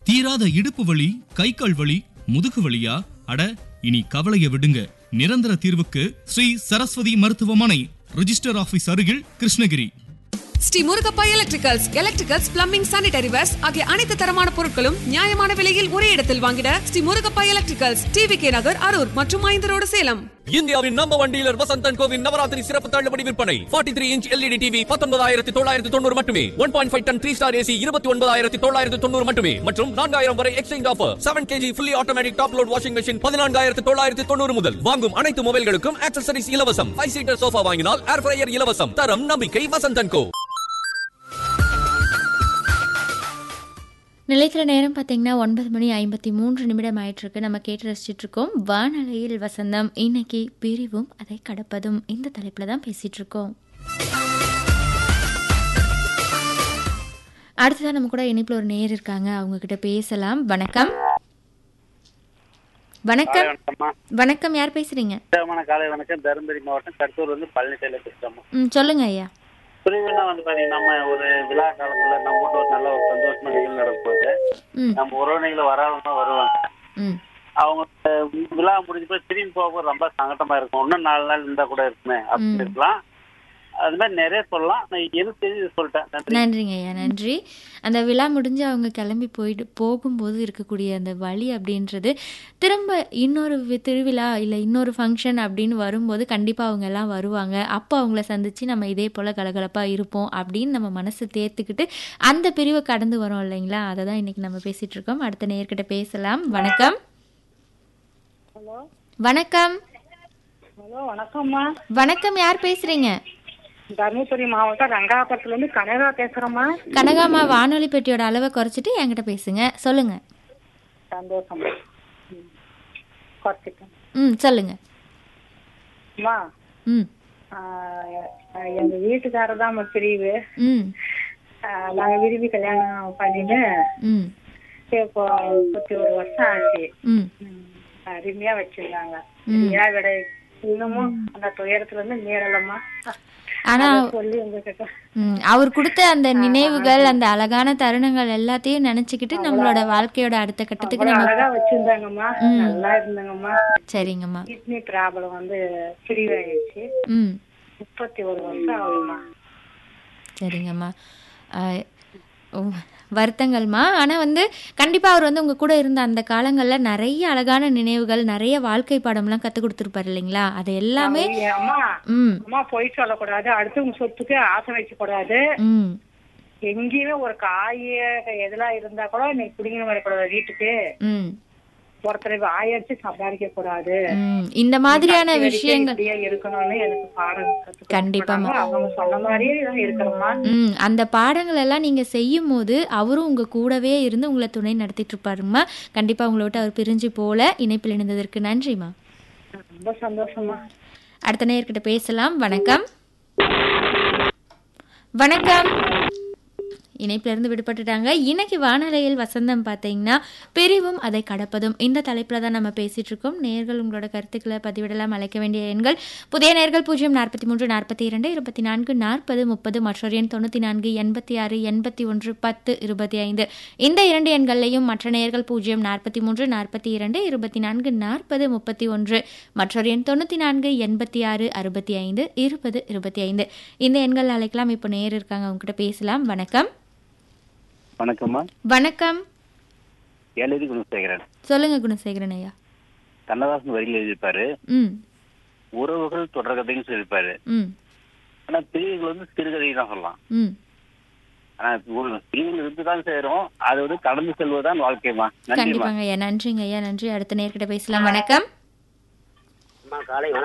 தீராத இடுப்பு வலி கை கால் வலி முதுகு வலியா அட இனி கவலைய விடுங்க நிரந்தர தீர்வுக்கு ஸ்ரீ சரஸ்வதி மருத்துவமனை ரிஜிஸ்டர் ஆபீஸ் அருகில் Krishnagiri Shri Murugappa electricals electricals plumbing sanitary wares ஆகிய அனைத்து தரமான பொருட்களும் நியாயமான விலையில் ஒரே இடத்தில் வாங்கிட Shri Murugappa electricals TV K Nagar Harur மற்றும் ஐந்து ரோடு சேலம் இந்தியாவின் நம்பர் ஒன் டீலர் வசந்தன் கோவின் நவராத்திரி சிறப்பு தள்ளுபடி விற்பனை 43 த்ரீ இன்ச் எல்இடி டிவி பத்தொன்பதாயிரத்தி தொள்ளாயிரத்தி தொண்ணூறு மட்டுமே one point five ton three star AC இருபத்தி ஒன்பதாயிரத்தி தொள்ளாயிரத்தி தொண்ணூறு மட்டுமே மற்றும் நான்காயிரம் வரை exchange offer seven KG fully automatic top load washing machine பதினான்காயிரத்தி தொள்ளாயிரத்தி தொண்ணூறு முதல் வாங்கும் அனைத்து மொபைல்களுக்கும் ஆக்சசரிஸ் இலவசம் ஃபைவ் சீட்டர் சோஃபா வாங்கினால் ஏர் ஃப்ரையர் இலவசம் தரம் நம்பிக்கை வசந்தன் கோ நிலையத்தில் நேரம் பார்த்தீங்கன்னா ஒன்பது மணி ஐம்பத்தி மூன்று நிமிடம் ஆயிட்டிருக்கு நம்ம கேட்டு ரசிச்சிட்டு இருக்கோம் வானலையில் வசந்தம் இன்னைக்கு பிரிவும் அதை கடப்பதும் இந்த தலைப்பில் தான் பேசிட்டு இருக்கோம் அடுத்ததான் நம்ம கூட இணைப்பில் ஒரு நேர் இருக்காங்க அவங்க கிட்ட பேசலாம் வணக்கம் வணக்கம் வணக்கம்மா வணக்கம் யார் பேசுறீங்க உற்சாகமான காலை வணக்கம் தருமபுரி மாவட்டம் கருத்தூர் வந்து பழனிசாலை பேசுறோம் ம் சொல்லுங்க ஐயா பிரிவுனா வந்து பாத்தீங்கன்னா நம்ம ஒரு விழா காலத்துல நம்ம வீட்டுல ஒரு நல்ல ஒரு சந்தோஷமா நிகழ்வு நடக்கும்போது ம் நம்ம உறவினர்கள் வராதவங்க வருவாங்க ம் அவங்க அஹ், விழா முடிஞ்ச போய் திரும்பி போகும்போது ரொம்ப சங்கடமா இருக்கும் இன்னும் நாலு நாள் இருந்தா கூட இருக்குமே அப்படின்னு இருக்கலாம் அது மாதிரி நிறைய சொல்லலாம் நான் எனக்கு தெரிஞ்சு சொல்லிட்டேன் நன்றி நன்றிங்க ஐயா நன்றி அந்த விழா முடிஞ்சு அவங்க கிளம்பி போயிட்டு போகும்போது இருக்கக்கூடிய அந்த வழி அப்படின்றது திரும்ப இன்னொரு வி- திருவிழா இல்லை இன்னொரு ஃபங்க்ஷன் அப்படின்னு வரும்போது கண்டிப்பாக அவங்க எல்லாம் வருவாங்க அப்போ அவங்கள சந்திச்சு நம்ம இதே போல் கலகலப்பாக இருப்போம் அப்படின்னு நம்ம மனசு தேர்த்துக்கிட்டு அந்த பிரிவை கடந்து வரோம் இல்லைங்களா அதை தான் இன்னைக்கு நம்ம பேசிட்டு இருக்கோம் அடுத்த நேர்கிட்ட பேசலாம் வணக்கம் வணக்கம் ஹலோ வணக்கம்மா வணக்கம் யார் பேசுறீங்க தருமபுரி மாவட்டம் ரங்காபுரத்துல இருந்து கனகா பேசுறேம்மா கனகாமா வானொலி பெட்டியோட அளவை குறைச்சிட்டு என்கிட்ட பேசுங்க சொல்லுங்க சந்தோஷம் குறைச்சிட்டேன் ம் சொல்லுங்க அம்மா ம் ஆஹ், எங்க வீட்டுக்காரர் தான் பிரிவு ம் ஆஹ், நாங்க விரும்பி கல்யாணம் பண்ணிட்டு ம் இப்போ முப்பத்தி ஒரு வருஷம் ஆச்சு ம் ம், அருமையா வச்சிருந்தாங்க சரியா விட இன்னமும் அந்த துயரத்துல இருந்து மீறலம்மா ஆனா சொல்லி உங்ககிட்ட ம், அவர் கொடுத்த அந்த நினைவுகள் அந்த அழகான தருணங்கள் எல்லாத்தையும் நினைச்சுக்கிட்டு நம்மளோட வாழ்க்கையோட அடுத்த கட்டத்துக்கு அவ்வளவு நம்ம அழகா வச்சிருந்தாங்கம்மா நல்லா இருந்தாங்கம்மா சரிங்கம்மா கிட்னி ப்ராப்ளம் வந்து பிரிவாயிடுச்சு ம் முப்பத்தி ஒரு வருஷம் ஆகுதும்மா சரிங்கம்மா ஆஹ், ஓ, வருத்தங்கள்மா ஆனால் வந்து கண்டிப்பாக அவர் வந்து உங்கள் கூட இருந்த அந்த காலங்களில் நிறைய அழகான நினைவுகள் நிறைய வாழ்க்கை பாடம்லாம் கற்றுக் கொடுத்துருப்பாரு இல்லைங்களா அது எல்லாமே ஏய், அம்மா ம் அம்மா பொய் சொல்லக்கூடாது அடுத்தவங்க சொத்துக்கு ஆசை வைக்க கூடாது ம் எங்கேயுமே ஒரு காய் எதெல்லாம் இருந்தா கூட நீ குடிங்க வரக்கூடாது வீட்டுக்கு ம் ஒருத்தர் ஆயடிச்சு சம்பாதிக்க கூடாது ம் இந்த மாதிரியான விஷயங்கள் இப்படியே இருக்கணும்னு எனக்கு பாடம் கத்துக் கண்டிப்பாம்மா. கொடுத்தாங்க. அவங்க சொன்ன மாதிரியே தான் இருக்கிறோமா ம் அந்த பாடங்கள் எல்லாம் நீங்கள் செய்யும் போது அவரும் உங்கள் கூடவே இருந்து உங்களை துணை நடத்திட்டு இருப்பாருங்கம்மா கண்டிப்பாக உங்களை விட்டு அவர் பிரிஞ்சு போல இணைப்பில் இணைந்ததற்கு நன்றிம்மா ரொம்ப சந்தோஷமா அடுத்த நேர்கிட்ட பேசலாம் வணக்கம் வணக்கம் இணைப்புல இருந்து விடுபட்டுட்டாங்க இன்னைக்கு வானலையில் வசந்தம் பார்த்தீங்கன்னா பிரிவும் அதை கடப்பதும் இந்த தலைப்பில் தான் நம்ம பேசிட்டு இருக்கோம் நேர்கள் உங்களோட கருத்துக்களை பதிவிடலாம் அழைக்க வேண்டிய எண்கள் புதிய நேர்கள் பூஜ்ஜியம் நாற்பத்தி மூன்று நாற்பத்தி இரண்டு இருபத்தி நான்கு நாற்பது முப்பது மற்றொரு எண் தொண்ணூற்றி நான்கு எண்பத்தி ஆறு எண்பத்தி ஒன்று பத்து இருபத்தி ஐந்து இந்த இரண்டு எண்களையும் மற்ற நேர்கள் பூஜ்ஜியம் நாற்பத்தி மூன்று நாற்பத்தி இரண்டு இருபத்தி நான்கு நாற்பது முப்பத்தி ஒன்று மற்றொரு எண் தொண்ணூற்றி நான்கு எண்பத்தி ஆறு அறுபத்தி ஐந்து இருபது இருபத்தி ஐந்து இந்த எண்கள் அழைக்கலாம் இப்போ நேர் இருக்காங்க அவங்ககிட்ட பேசலாம் வணக்கம் வணக்கம்மா வணக்கம் எழுதி குணசேகரன் சொல்லுங்க குணசேகரன் ஐயா கண்ணதாசன் வரியில் எழுதியிருப்பாரு ம் உறவுகள் தொடர்கதைன்னு சொல்லியிருப்பாரு ம் ஆனா பிரிவுகள் வந்து சிறுகதை தான் சொல்லலாம் ம் ஆனா ஒரு பிரிவுகள் இருந்துதான் சேரும் அது வந்து கடந்து செல்வதுதான் வாழ்க்கைமா நன்றிமா கண்டிப்பாங்க ஐயா நன்றிங்க ஐயா நன்றி அடுத்த நேர்கிட்ட பேசலாம் வணக்கம் காலை